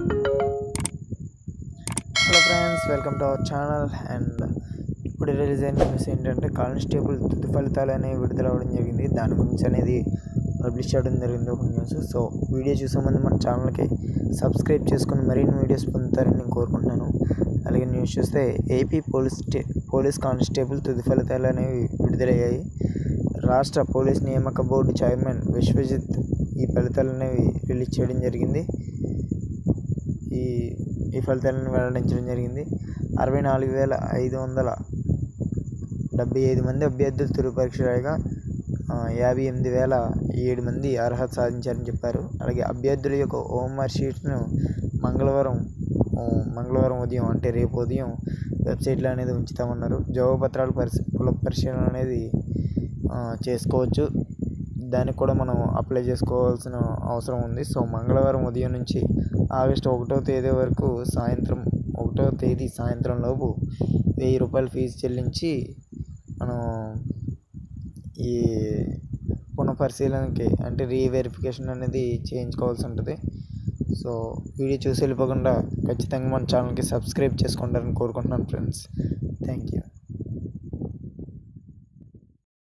hello friends welcome to our channel and ఇప్పుడు release అయిన news ఏంటంటే కానిస్టేబుల్ తుది ఫలితాలు అనేవి విడుదల అవ్వడం జరిగింది దాని గురించి అనేది పబ్లిష్ చేయడం జరిగింది ఒక న్యూస్ సో వీడియో చూసే ముందు మన ఛానల్కి సబ్స్క్రైబ్ చేసుకుని మరిన్ని వీడియోస్ పొందుతారని నేను కోరుకుంటున్నాను అలాగే న్యూస్ చూస్తే AP police stay police constable తుది ఫలితాలు అనేవి విడుదలయ్యాయి రాష్ట్ర పోలీస్ నియామక బోర్డు చైర్మన్ విశ్వజిత్ ఈ ఫలితాలు అనేవి రిలీజ్ చేయడం జరిగింది ఈ ఈ ఫలితాలను వెల్లడించడం జరిగింది అరవై నాలుగు వేల ఐదు వందల డెబ్బై ఐదు మంది అభ్యర్థులు తుది పరీక్ష రాయగా ఆ, యాభై ఎనిమిది వేల ఏడు మంది అర్హత సాధించారని చెప్పారు అలాగే అభ్యర్థుల యొక్క హోంవర్క్ షీట్ను మంగళవారం ఆ, మంగళవారం ఉదయం అంటే రేపు ఉదయం వెబ్సైట్లో అనేది ఉంచుతామన్నారు జవాబుపత్రాల పరిశీ పుల పరిశీలన అనేది ఆ, చేసుకోవచ్చు దానికి కూడా మనం అప్లై చేసుకోవాల్సిన అవసరం ఉంది సో మంగళవారం ఉదయం నుంచి ఆగస్టు ఒకటో తేదీ వరకు సాయంత్రం ఒకటో తేదీ సాయంత్రం లోపు వెయ్యి రూపాయలు ఫీజు చెల్లించి మనం ఈ పునఃపరిశీలనకి అంటే రీవెరిఫికేషన్ అనేది చేయించుకోవాల్సి ఉంటుంది సో వీడియో చూసి వెళ్ళిపోకుండా ఖచ్చితంగా మన ఛానల్కి సబ్స్క్రైబ్ చేసుకుంటారని కోరుకుంటున్నాను ఫ్రెండ్స్ థ్యాంక్ యూ